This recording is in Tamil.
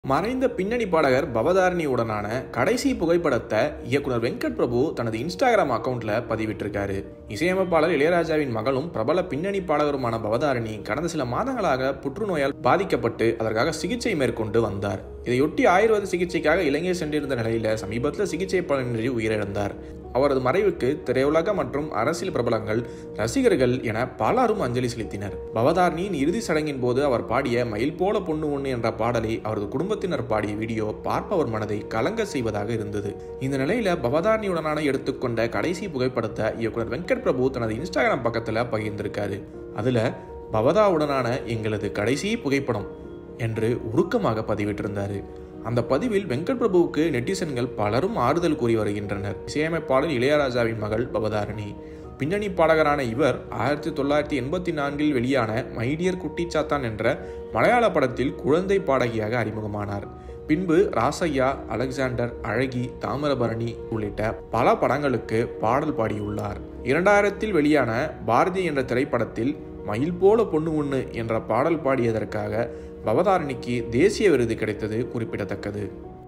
மறைந்த பின்னணி பாடகர் பவதாரணியுடனான கடைசி புகைப்படத்தை இயக்குனர் வெங்கட் பிரபு தனது இன்ஸ்டாகிராம் அக்கவுண்ட்ல பதிவிட்டிருக்காரு இசையமைப்பாளர் இளையராஜாவின் மகளும் பிரபல பின்னணி பாடகருமான பவதாரணி கடந்த சில மாதங்களாக புற்றுநோயால் பாதிக்கப்பட்டு அதற்காக சிகிச்சை மேற்கொண்டு வந்தார் இதையொட்டி ஆயுர்வேத சிகிச்சைக்காக இலங்கை சென்றிருந்த நிலையில சமீபத்தில் சிகிச்சை பலனின்றி உயிரிழந்தார் அவரது மறைவுக்கு திரையுலக மற்றும் அரசியல் பிரபலங்கள் ரசிகர்கள் என பலரும் அஞ்சலி செலுத்தினர் பவதாரணியின் இறுதி சடங்கின் போது அவர் பாடிய மயில் போல பொண்ணு ஒண்ணு என்ற பாடலை அவரது குடும்பத்தினர் பாடிய வீடியோ பார்ப்பவர் மனதை கலங்க செய்வதாக இருந்தது இந்த நிலையில பவதாரணியுடனான எடுத்துக்கொண்ட கடைசி புகைப்படத்தை இயக்குனர் வெங்கட் பிரபு தனது இன்ஸ்டாகிராம் பக்கத்துல பகிர்ந்திருக்காரு அதுல பவதாவுடனான எங்களது கடைசி புகைப்படம் என்று உருக்கமாக பதிவிட்டிருந்தாரு அந்த பதிவில் வெங்கட் பிரபுவுக்கு நெட்டிசன்கள் பலரும் ஆறுதல் கூறி வருகின்றனர் இசையமைப்பாளர் இளையராஜாவின் மகள் பவதாரணி பின்னணி பாடகரான இவர் ஆயிரத்தி தொள்ளாயிரத்தி எண்பத்தி நான்கில் வெளியான மைடியர் குட்டிச்சாத்தான் என்ற மலையாள படத்தில் குழந்தை பாடகியாக அறிமுகமானார் பின்பு ராசையா அலெக்சாண்டர் அழகி தாமிரபரணி உள்ளிட்ட பல படங்களுக்கு பாடல் பாடியுள்ளார் இரண்டாயிரத்தில் வெளியான பாரதி என்ற திரைப்படத்தில் மயில் போல பொண்ணு ஒண்ணு என்ற பாடல் பாடியதற்காக பவதாரணிக்கு தேசிய விருது கிடைத்தது குறிப்பிடத்தக்கது